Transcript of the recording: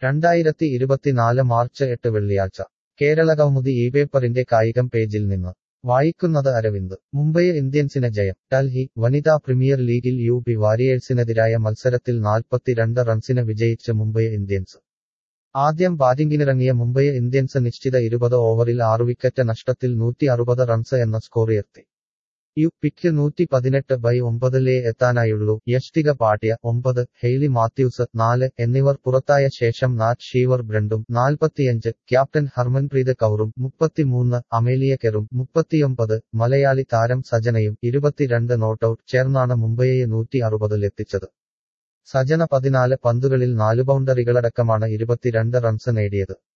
രണ്ടായിരത്തി ഇരുപത്തിനാല് മാർച്ച് എട്ട് വെള്ളിയാഴ്ച കേരളകൗമുദി ഈ പേപ്പറിന്റെ കായികം പേജിൽ നിന്ന് വായിക്കുന്നത് അരവിന്ദ് മുംബൈ ഇന്ത്യൻസിന് ജയം ഡൽഹി വനിതാ പ്രീമിയർ ലീഗിൽ യു പി വാരിയേഴ്സിനെതിരായ മത്സരത്തിൽ നാൽപ്പത്തിരണ്ട് റൺസിന് വിജയിച്ച് മുംബൈ ഇന്ത്യൻസ് ആദ്യം ബാറ്റിംഗിനിറങ്ങിയ മുംബൈ ഇന്ത്യൻസ് നിശ്ചിത ഇരുപത് ഓവറിൽ ആറു വിക്കറ്റ് നഷ്ടത്തിൽ നൂറ്റി അറുപത് റൺസ് എന്ന സ്കോറുയർത്തി യു പിക്ക് നൂറ്റി പതിനെട്ട് ബൈ ഒമ്പതിലേ എത്താനായുള്ളൂ യഷ്ടിക പാട്യ ഒമ്പത് ഹെയ്ലി മാത്യൂസ് നാല് എന്നിവർ പുറത്തായ ശേഷം നാറ്റ് ഷീവർ ബ്രണ്ടും നാൽപ്പത്തിയഞ്ച് ക്യാപ്റ്റൻ ഹർമൻപ്രീത് കൗറും മുപ്പത്തിമൂന്ന് അമേലിയ കെറും മുപ്പത്തിയൊമ്പത് മലയാളി താരം സജനയും ഇരുപത്തിരണ്ട് നോട്ടൌട്ട് ചേർന്നാണ് മുംബൈയെ നൂറ്റി അറുപതിലെത്തിച്ചത് സജന പതിനാല് പന്തുകളിൽ നാല് ബൗണ്ടറികളടക്കമാണ് ഇരുപത്തിരണ്ട് റൺസ് നേടിയത്